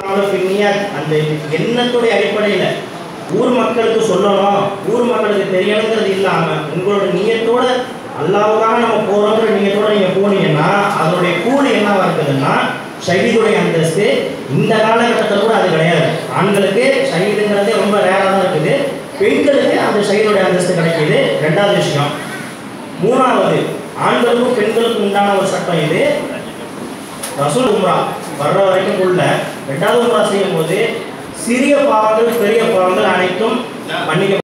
பின்னியாத் அந்த எண்ணத்துடைய அடிப்படையில் ஊர் மக்களுக்கு சொல்லணும் ஊர் மக்களுக்கு தெரியணுங்கிறது இல்லாமல் உங்களோட நியத்தோட அல்லாவுக்காக நம்ம போகிறோங்கிற நியத்தோட நீங்கள் போனீங்கன்னா அதனுடைய கூலி என்னவா இருக்குதுன்னா ஷஹீதுடைய அந்தஸ்து இந்த காலகட்டத்தில் கூட அது கிடையாது ஆண்களுக்கு ஷஹீதுங்கிறதே ரொம்ப ரேராக தான் இருக்குது பெண்களுக்கு அந்த ஷஹீதுடைய அந்தஸ்து கிடைக்கிது ரெண்டாவது விஷயம் மூணாவது ஆண்களுக்கும் பெண்களுக்கும் உண்டான ஒரு சட்டம் இது ரசூல் உம்ரா வர்ற வரைக்கும் உள்ள ரெண்டாவது உம்ரா செய்யும் போது சிறிய பாவங்கள் பெரிய பாவங்கள் அனைத்தும் மன்னிக்க